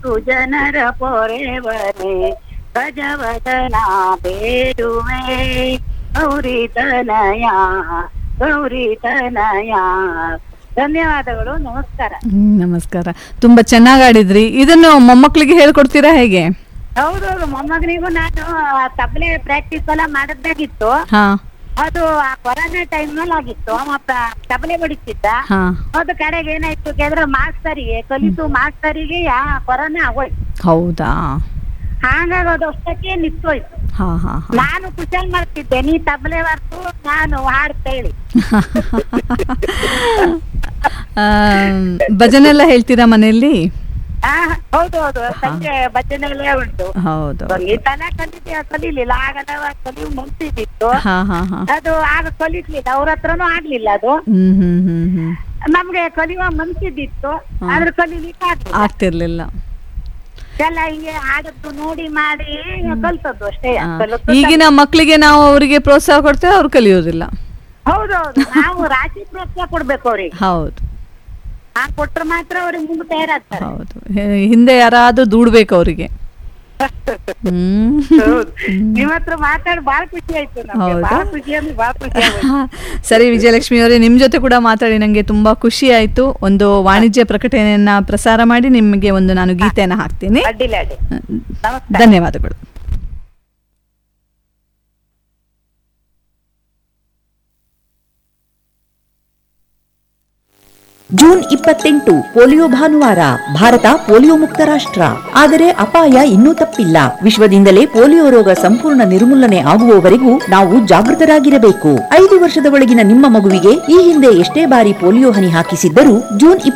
ಸುಜನರ ಪೊರೆವನೆ ಗಜವದನ ಬೇಡುವೆ ಗೌರಿ ತನಯ ಗೌರಿ ತನಯ ಧನ್ಯವಾದಗಳು ನಮಸ್ಕಾರ ಹ್ಮ್, ನಮಸ್ಕಾರ ತುಂಬಾ ಚೆನ್ನಾಗಿ ಆಡಿದ್ರಿ ಇದನ್ನು ಮೊಮ್ಮಕ್ಕಳಿಗೆ ಹೇಳ್ಕೊಡ್ತೀರಾ ಹೇಗೆ ಹೌದೌದು ಮೊಮ್ಮಗನಿಗೂ ನಾನು ತಬಲೆ ಪ್ರಾಕ್ಟೀಸ್ ಎಲ್ಲ ಮಾಡಿದ್ದಾಗಿತ್ತು ಹಾ ಅದು ಆ ಕೊರೋನಾ ಟೈಮ್ ನಲ್ಲಿ ಆಗಿತ್ತು ಅವ ಪ- ತಬಲೆ ಬಡಿತಿದ್ದ ಹಾ ಅದು ಕಡೆಗೆ ಏನಾಯ್ತು ಕೇಳಿದ್ರೆ ಮಾಸ್ತರಿಗೆ ಕಲಿತು ಮಾಸ್ತರಿಗೆ ಯಾ ಕೊರೋನಾ ಆಗೋಯ್ತು ಹೌದಾ ಹಾಗಾಗಿ ಅದು ಅಷ್ಟಕ್ಕೆ ನಿಂತೋಯ್ತು ಹಾ ಹಾ ಹಾ ನಾನು ಕುಶಲ್ ಮಾಡ್ತಿದ್ದೆ ನೀ ತಬಲೆ ಬರ್ತು ನಾನು ಹಾಡ್ತಾ ಹೇಳಿ ಆ, ಭಜನೆ ಎಲ್ಲ ಹೇಳ್ತೀರಾ ಮನೆಯಲ್ಲಿ ಆ, ಹೌದು ಹೌದು ಸಂಜೆ ಭಜನೆಲ್ಲೇ ಉಂಟು ಹೌದು ಸಂಗೀತನ ಕಲಿತಿ ಕಲೀಲಿಲ್ಲ ಆಗ ನಾವು ಕಲಿಯು ಮುಂಚಿದಿತ್ತು ಹಾ ಹಾ ಹಾ ಅದು ಆಗ ಕಲಿಸ್ಲಿಲ್ಲ ಅವ್ರ ಹತ್ರನೂ ಆಗ್ಲಿಲ್ಲ ಅದು ಹ್ಮ್ ಹ್ಮ್ ಹ್ಮ್ ಹ್ಮ್ ನಮ್ಗೆ ಕಲಿಯುವ ಮನ್ಸಿದ್ದಿತ್ತು ಆದ್ರೆ ಕಲೀಲಿಕ್ಕೆ ಆಗ್ಲಿಲ್ಲ ಆಗ್ತಿರ್ಲಿಲ್ಲ ಎಲ್ಲ ಹಿಂಗೆ ಆಡದ್ದು ನೋಡಿ ಮಾಡಿ ಕಲ್ತದ್ದು ಅಷ್ಟೇ ಆ, ಕಲಿತು- ಈಗಿನ ಮಕ್ಕಳಿಗೆ ನಾವು ಅವರಿಗೆ ಪ್ರೋತ್ಸಾಹ ಕೊಡ್ತೇವೆ ಅವ್ರು ಕಲಿಯೋದಿಲ್ಲ ಹೌದೌದು ನಾವು ರಾಶಿ ಪ್ರೋತ್ಸಾಹ ಕೊಡ್ಬೇಕು ಅವ್ರಿಗೆ ಹೌದು ಆ ಕೊಟ್ರೆ ಮಾತ್ರ ಅವ್ರಿಗೆ ಮುಂದೆ ತಯಾರಾಗ್ತಾರೆ ಹೌದು ಹೆ- ಹಿಂದೆ ಯಾರಾದ್ರೂ ದೂಡ್ಬೇಕು ಅವರಿಗೆ ಹ್ಮ್ ಹೌದು. ನಿಮ್ ಹತ್ರ ಮಾತಾಡಿ ಬಾಳ ಖುಷಿ ಆಯ್ತು ನಮ್ಗೆ ಹೌದಾ? ಬಾಳ ಖುಷಿ ಅಂದ್ರೆ ಬಾಳ ಖುಷಿ ಆಗೋಯ್ತು ಸರಿ ವಿಜಯಲಕ್ಷ್ಮಿ ಅವರೇ ನಿಮ್ ಜೊತೆ ಕೂಡ ಮಾತಾಡಿ ನಂಗೆ ತುಂಬಾ ಖುಷಿ ಆಯ್ತು ಒಂದು ವಾಣಿಜ್ಯ ಪ್ರಕಟಣೆಯನ್ನ ಪ್ರಸಾರ ಮಾಡಿ ನಿಮಗೆ ಒಂದು ನಾನು ಗೀತೆಯನ್ನ ಹಾಕ್ತೀನಿ ಅಡ್ಡಿಲ್ಲ ಅಡ್ಡಿ ನಮಸ್ಕಾರ ಧನ್ಯವಾದಗಳು ಜೂನ್ ಇಪ್ಪತ್ತೆಂಟು ಪೋಲಿಯೋ ಭಾನುವಾರ ಭಾರತ ಪೋಲಿಯೋ ಮುಕ್ತ ರಾಷ್ಟ್ರ ಆದರೆ ಅಪಾಯ ಇನ್ನೂ ತಪ್ಪಿಲ್ಲ ವಿಶ್ವದಿಂದಲೇ ಪೋಲಿಯೋ ರೋಗ ಸಂಪೂರ್ಣ ನಿರ್ಮೂಲನೆ ಆಗುವವರೆಗೂ ನಾವು ಜಾಗೃತರಾಗಿರಬೇಕು ಐದು ವರ್ಷದ ಒಳಗಿನ ನಿಮ್ಮ ಮಗುವಿಗೆ ಈ ಹಿಂದೆ ಎಷ್ಟೇ ಬಾರಿ ಪೋಲಿಯೋ ಹನಿ ಹಾಕಿಸಿದ್ದರೂ ಜೂನ್